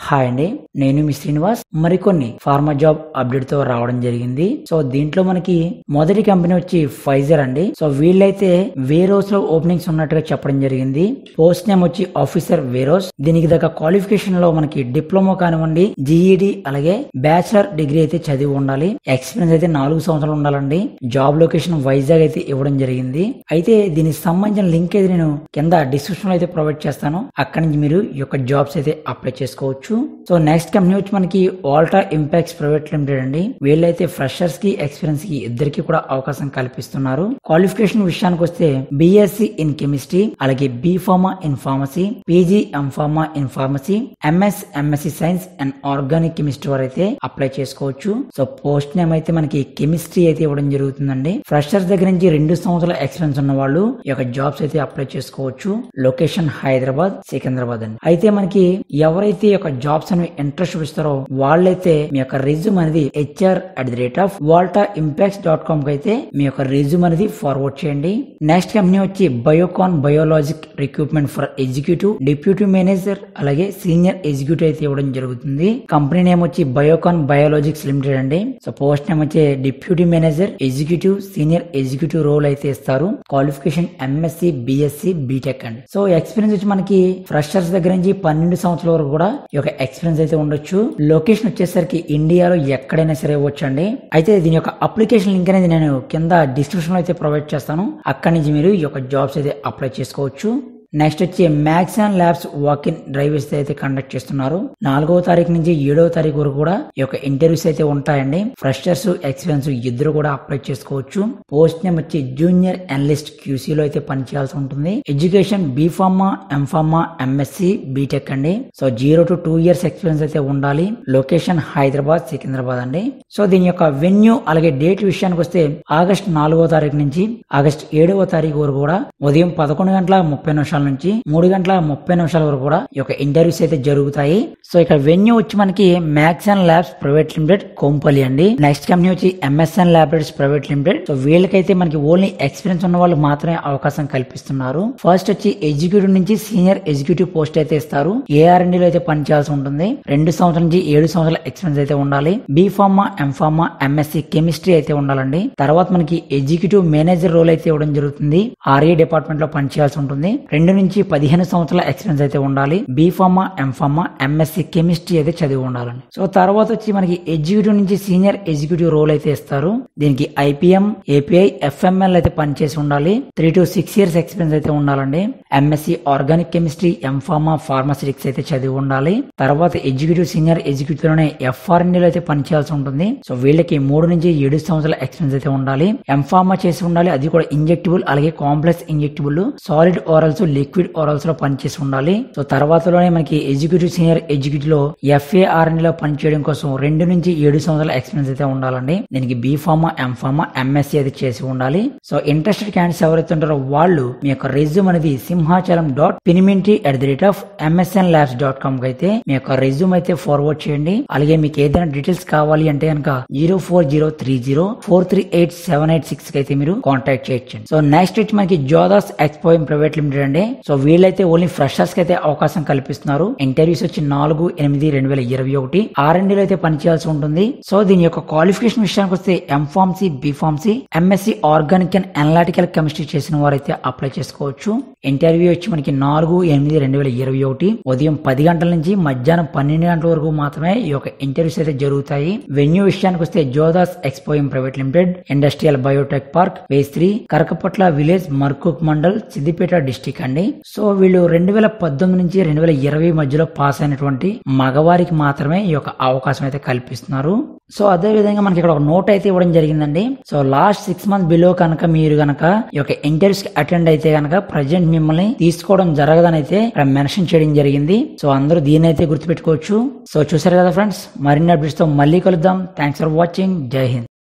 hi అండి నేను మీ శ్రీనివాస్ మరికొన్ని ఫార్మా జాబ్ అప్డేట్ తో రావడం జరిగింది సో దీంట్లో మనకి మొదటి కంపెనీ వచ్చి ఫైజర్ అండి సో వీళ్ళైతే వేరోస్ లో ఓపెనింగ్స్ ఉన్నట్టుగా చెప్పడం జరిగింది పోస్ట్ నేమ్ వచ్చి ఆఫీసర్ వేరోస్ దీనికి దగ్గర క్వాలిఫికేషన్ లో మనకి డిప్లొమా కానివ్వండి జీఈడి అలాగే బ్యాచిలర్ డిగ్రీ అయితే చదివి ఉండాలి ఎక్స్పీరియన్స్ అయితే నాలుగు సంవత్సరాలు ఉండాలండి జాబ్ లొకేషన్ వైజాగ్ అయితే ఇవ్వడం జరిగింది అయితే దీనికి సంబంధించిన లింక్ అయితే నేను కింద డిస్క్రిప్షన్ లో అయితే ప్రొవైడ్ చేస్తాను అక్కడి నుంచి మీరు ఈ యొక్క జాబ్స్ అయితే అప్లై చేసుకోవచ్చు సో నెక్స్ట్ కంపెనీ వచ్చి మనకి ఆల్టా ఇంపాక్ట్స్ ప్రైవేట్ లిమిటెడ్ అండి వీళ్ళైతే ఫ్రెషర్స్ కి ఎక్స్పీరియన్స్ కి ఇద్దరికి కూడా అవకాశం కల్పిస్తున్నారు క్వాలిఫికేషన్ విషయానికి వస్తే బిఎస్సి ఇన్ కెమిస్ట్రీ అలాగే B pharma in pharmacy PG M pharma in pharmacy MS MSc science and organic chemistry వారు అయితే అప్లై చేసుకోవచ్చు సో పోస్ట్ నేమ్ అయితే మనకి కెమిస్ట్రీ అయితే ఇవ్వడం జరుగుతుందండి ఫ్రెషర్స్ దగ్గర నుంచి రెండు సంవత్సరాల ఎక్స్పీరియన్స్ ఉన్న వాళ్ళు ఈ యొక్క జాబ్స్ అయితే అప్లై చేసుకోవచ్చు లొకేషన్ హైదరాబాద్ సికింద్రాబాద్ అండి అయితే మనకి ఎవరైతే ఈ యొక్క జాబ్స్ అని ఇంట్రెస్ట్ చూపిస్తారో వాళ్ళైతే మీ యొక్క రెజ్యూమ్ అనేది HR at the rate of Volta impacts dot com కి అయితే మీ యొక్క రెజ్యూమ్ అనేది ఫార్వర్డ్ చేయండి నెక్స్ట్ కంపెనీ వచ్చి Biocon biologic recruitment for executive deputy manager అలాగే సీనియర్ ఎగ్జిక్యూటివ్ అయితే ఇవ్వడం జరుగుతుంది కంపెనీ నేమ్ వచ్చి బయోకాన్ బయోలాజిక్స్ లిమిటెడ్ అండి సో పోస్ట్ నేమ్ వచ్చి deputy manager executive senior executive role అయితే ఇస్తారు క్వాలిఫికేషన్ ఎంఎస్సి బిఎస్సి బీటెక్ అండి సో ఎక్స్పీరియన్స్ వచ్చి మనకి ఫ్రెషర్స్ దగ్గర నుంచి పన్నెండు సంవత్సరాల వరకు కూడా ఈ యొక్క ఎక్స్పీరియన్స్ అయితే ఉండొచ్చు లొకేషన్ వచ్చేసరికి ఇండియాలో ఎక్కడైనా సరే ఇవ్వచ్చండి అయితే దీని యొక్క అప్లికేషన్ లింక్ అనేది నేను కింద డిస్క్రిప్షన్ లో అయితే ప్రొవైడ్ చేస్తాను అక్కడి నుంచి మీరు ఈ యొక్క జాబ్స్ అయితే అప్లై చేసుకోవచ్చు నెక్స్ట్ వచ్చి Max and labs walk in drives అయితే కండక్ట్ చేస్తున్నారు నాలుగవ తారీఖు నుంచి ఏడవ తారీఖు వరకు కూడా ఈ యొక్క ఇంటర్వ్యూస్ అయితే ఉంటాయండి ఫ్రెషర్స్ ఎక్స్పీరియన్స్ ఇద్దరు కూడా అప్లై చేసుకోవచ్చు పోస్ట్ నేమ్ వచ్చి జూనియర్ అనలిస్ట్ క్యూసీలో అయితే పనిచేయాల్సి ఉంటుంది education B pharma M pharma MSc BTech అండి so zero to two years experience అయితే ఉండాలి లొకేషన్ హైదరాబాద్ సికింద్రాబాద్ అండి సో దీని యొక్క వెన్యూ అలాగే డేట్ విషయానికి వస్తే ఆగస్ట్ నాలుగో తారీఖు నుంచి ఆగస్ట్ ఏడవ తారీఖు వరకు కూడా ఉదయం పదకొండు గంటల ముప్పై నిమిషాల నుంచి మూడు గంటల ముప్పై నిమిషాల వరకు కూడా ఈ యొక్క ఇంటర్వ్యూస్ అయితే జరుగుతాయి సో ఇక్కడ వెన్యూ వచ్చి మనకి Max and labs private limited Kompally అండి నెక్స్ట్ కంపెనీ వచ్చి MSN laboratories private limited so వీళ్ళకైతే మనకి ఓన్లీ ఎక్స్పీరియన్స్ ఉన్న వాళ్ళు మాత్రమే అవకాశం కల్పిస్తున్నారు ఫస్ట్ వచ్చి ఎగ్జిక్యూటివ్ నుంచి సీనియర్ ఎగ్జిక్యూటివ్ పోస్ట్ అయితే ఇస్తారు ఏఆర్ఎండి లో అయితే పనిచేయాల్సి ఉంటుంది రెండు సంవత్సరాల నుంచి ఏడు సంవత్సరాల ఎక్స్పీరియన్స్ అయితే ఉండాలి B pharma M pharma MSc chemistry అయితే ఉండాలండి తర్వాత మనకి ఎగ్జిక్యూటివ్ మేనేజర్ రోల్ అయితే ఇవ్వడం జరుగుతుంది ఆర్ఏ డిపార్ట్మెంట్ లో పనిచేయాల్సి ఉంటుంది రెండు నుంచి పదిహేను సంవత్సరాల ఎక్స్పీరియన్స్ అయితే ఉండాలి B pharma M pharma MSc chemistry అయితే చదివి ఉండాలండి సో తర్వాత వచ్చి మనకి ఎగ్జిక్యూటివ్ నుంచి సీనియర్ ఎగ్జిక్యూటివ్ రోల్ అయితే ఇస్తారు దీనికి ఐపీఎం ఏపీఐ ఎఫ్ఎంఎల్ అయితే పనిచేసి ఉండాలి three to six years experience అయితే ఉండాలండి MSc organic chemistry M pharma pharmaceutics అయితే చదివి ఉండాలి తర్వాత ఎగ్జిక్యూటివ్ సీనియర్ ఎగ్జిక్యూటివ్ లోనే ఎఫ్ఆర్ఎన్ లో అయితే పనిచేయాల్సి ఉంటుంది సో వీళ్ళకి మూడు నుంచి ఏడు సంవత్సరాల ఎక్స్పీరియన్స్ అయితే ఉండాలి ఎం ఫార్మా చేసి ఉండాలి అది కూడా ఇంజెక్టిబుల్ అలాగే complex injectable solid orals liquid orals లో పనిచేసి ఉండాలి సో తర్వాతలోనే మనకి ఎగ్జిక్యూటివ్ సీనియర్ ఎగ్జిక్యూటివ్ లో ఎఫ్ఏఆర్ఎన్ లో పనిచేయడం కోసం రెండు నుంచి ఏడు సంవత్సరాల ఎక్స్పీరియన్స్ అయితే ఉండాలండి దీనికి B pharma M pharma MSc అయితే చేసి ఉండాలి సో ఇంట్రెస్టెడ్ క్యాండిడేట్స్ ఎవరైతే ఉంటారో వాళ్ళు మీ యొక్క రెజ్యూమ్ అనేది Simhachalam dot Piniminti at the rate of MSN labs dot com కి అయితే మీ యొక్క రెజ్యూమ్ అయితే ఫార్వర్డ్ చేయండి అలాగే మీకు ఏదైనా డీటెయిల్స్ కావాలి అంటే కనుక zero four zero three zero four three eight seven eight six కి అయితే మీరు కాంటాక్ట్ చేయొచ్చు సో నెక్స్ట్ వచ్చి మనకి జోదాస్ ఎక్స్పోయిం ప్రైవేట్ లిమిటెడ్ అండి సో వీళ్ళైతే ఓన్లీ ఫ్రెషర్స్ కి అయితే అవకాశం కల్పిస్తున్నారు ఇంటర్వ్యూస్ వచ్చి నాలుగు ఎనిమిది రెండు వేల ఇరవై ఒకటి ఆర్ లో అయితే పనిచేయాల్సి ఉంటుంది సో దీని యొక్క క్వాలిఫికేషన్ విషయానికి వస్తే M pharmacy B pharmacy MSc organic and analytical chemistry చేసిన వారైతే అప్లై చేసుకోవచ్చు ఇంటర్వ్యూ వచ్చి మనకి నాలుగు ఎనిమిది రెండు వేల ఇరవై ఒకటి ఉదయం పది గంటల నుంచి మధ్యాహ్నం పన్నెండు గంటల వరకు మాత్రమే ఈ యొక్క ఇంటర్వ్యూస్ అయితే జరుగుతాయి వెన్యూ విషయానికి వస్తే Jodas Expoim private limited industrial biotech park phase three Karakapatla village Markuk mandal Siddipet district అండి సో వీళ్ళు రెండు వేల పద్దెనిమిది నుంచి రెండు వేల ఇరవై మధ్యలో పాస్ అయినటువంటి మగవారికి మాత్రమే ఈ యొక్క అవకాశం అయితే కల్పిస్తున్నారు సో అదే విధంగా మనకి ఇక్కడ ఒక నోట్ అయితే ఇవ్వడం జరిగిందండి so last six months below కనుక మీరు కనుక ఈ యొక్క ఇంటర్వ్యూస్ కి అటెండ్ అయితే కనుక ప్రజెంట్ మిమ్మల్ని తీసుకోవడం జరగదని అయితే ఇక్కడ మెన్షన్ చేయడం జరిగింది సో అందరూ దీన్ని అయితే గుర్తుపెట్టుకోవచ్చు సో చూసారు కదా ఫ్రెండ్స్ మరిన్ని అప్డేట్స్ తో మళ్ళీ కలుద్దాం థ్యాంక్స్ ఫర్ వాచింగ్ జై హింద్